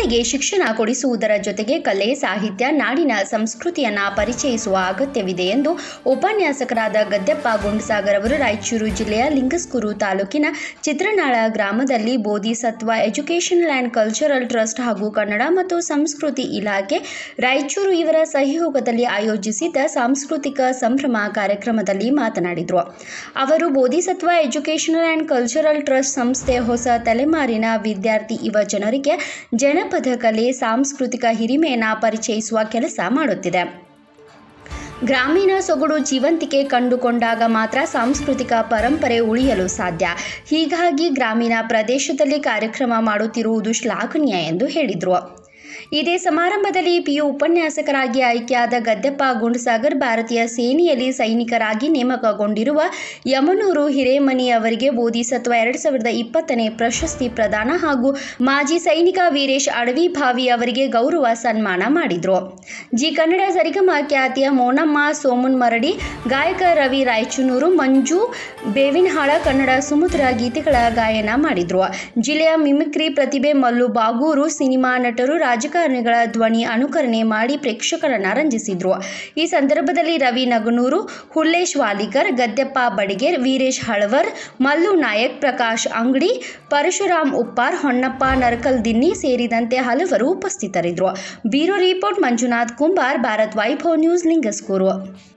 ಮಕ್ಕಳಿಗೆ ಶಿಕ್ಷಣ ಕೊಡಿಸುವುದರ ಜೊತೆಗೆ ಕಲೆ ಸಾಹಿತ್ಯ ನಾಡಿನ ಸಂಸ್ಕೃತಿಯನ್ನ ಪರಿಚಯಿಸುವ ಅಗತ್ಯವಿದೆ ಎಂದು ಉಪನ್ಯಾಸಕರಾದ ಗದ್ದೆಪ್ಪ ಗುಂಡಸಾಗರ್ ಅವರು ರಾಯಚೂರು ಜಿಲ್ಲೆಯ ಲಿಂಗಸ್ಕೂರು ತಾಲೂಕಿನ ಚಿತ್ರನಾಳ ಗ್ರಾಮದಲ್ಲಿ Bodhisattva educational and cultural trust ಹಾಗೂ ಕನ್ನಡ ಮತ್ತು ಸಂಸ್ಕೃತಿ ಇಲಾಖೆ ರಾಯಚೂರು ಇವರ ಸಹಯೋಗದಲ್ಲಿ ಆಯೋಜಿಸಿದ್ದ ಸಾಂಸ್ಕೃತಿಕ ಸಂಭ್ರಮ ಕಾರ್ಯಕ್ರಮದಲ್ಲಿ ಮಾತನಾಡಿದರು ಅವರು Bodhisattva educational and cultural trust ಸಂಸ್ಥೆ ಹೊಸ ತಲೆಮಾರಿನ ವಿದ್ಯಾರ್ಥಿ ಯುವ ಜನರಿಗೆ ಜನಪದ ಕಲೆ ಸಾಂಸ್ಕೃತಿಕ ಹಿರಿಮೆಯನ್ನು ಪರಿಚಯಿಸುವ ಕೆಲಸ ಮಾಡುತ್ತಿದೆ ಗ್ರಾಮೀಣ ಸೊಗಡು ಜೀವಂತಿಕೆ ಕಂಡುಕೊಂಡಾಗ ಮಾತ್ರ ಸಾಂಸ್ಕೃತಿಕ ಪರಂಪರೆ ಉಳಿಯಲು ಸಾಧ್ಯ ಹೀಗಾಗಿ ಗ್ರಾಮೀಣ ಪ್ರದೇಶದಲ್ಲಿ ಕಾರ್ಯಕ್ರಮ ಮಾಡುತ್ತಿರುವುದು ಶ್ಲಾಘನೀಯ ಎಂದು ಹೇಳಿದರು ಇದೇ ಸಮಾರಂಭದಲ್ಲಿ ಪಿಯು ಉಪನ್ಯಾಸಕರಾಗಿ ಆಯ್ಕೆಯಾದ ಗದ್ದೆಪ್ಪ ಗುಂಡಸಾಗರ್ ಭಾರತೀಯ ಸೇನೆಯಲ್ಲಿ ಸೈನಿಕರಾಗಿ ನೇಮಕಗೊಂಡಿರುವ ಯಮನೂರು ಹಿರೇಮನಿ ಅವರಿಗೆ ಬೋಧಿಸತ್ವ ಎರಡು ಸಾವಿರದ ಇಪ್ಪತ್ತನೇ ಪ್ರಶಸ್ತಿ ಪ್ರದಾನ ಹಾಗೂ ಮಾಜಿ ಸೈನಿಕ ವೀರೇಶ್ ಅಡವಿಭಾವಿ ಅವರಿಗೆ ಗೌರವ ಸನ್ಮಾನ ಮಾಡಿದರು ಜಿ ಕನ್ನಡ ಸರಿಗಮ ಖ್ಯಾತಿಯ ಮೋನಮ್ಮ ಸೋಮನ್ ಮರಡಿ ಗಾಯಕ ರವಿ ರಾಯಚೂನೂರು ಮಂಜು ಬೇವಿನಹಾಳ ಕನ್ನಡ ಸುಮಧುರ ಗೀತೆಗಳ ಗಾಯನ ಮಾಡಿದ್ರು ಜಿಲ್ಲೆಯ ಮಿಮಿಕ್ರಿ ಪ್ರತಿಭೆ ಮಲ್ಲು ಬಾಗೂರು ಸಿನಿಮಾ ನಟರು ರಾಜಕಾರಣಿಗಳ ಧ್ವನಿ ಅನುಕರಣೆ ಮಾಡಿ ಪ್ರೇಕ್ಷಕರನ್ನ ರಂಜಿಸಿದ್ರು ಈ ಸಂದರ್ಭದಲ್ಲಿ ರವಿ ನಗನೂರು ಹುಲ್ಲೇಶ್ ವಾಲಿಕರ್ ಗದ್ದೆಪ್ಪ ಬಡಿಗೇರ್ ವೀರೇಶ್ ಹಳವರ್ ಮಲ್ಲು ನಾಯಕ್ ಪ್ರಕಾಶ್ ಅಂಗಡಿ ಪರಶುರಾಮ್ ಉಪ್ಪಾರ್ ಹೊನ್ನಪ್ಪ ನರಕಲ್ ದಿನ್ನಿ ಸೇರಿದಂತೆ ಹಲವರು ಉಪಸ್ಥಿತರಿದ್ದರು bureau report Manjunath Kumbar Bharat Vaibhav news Lingsugur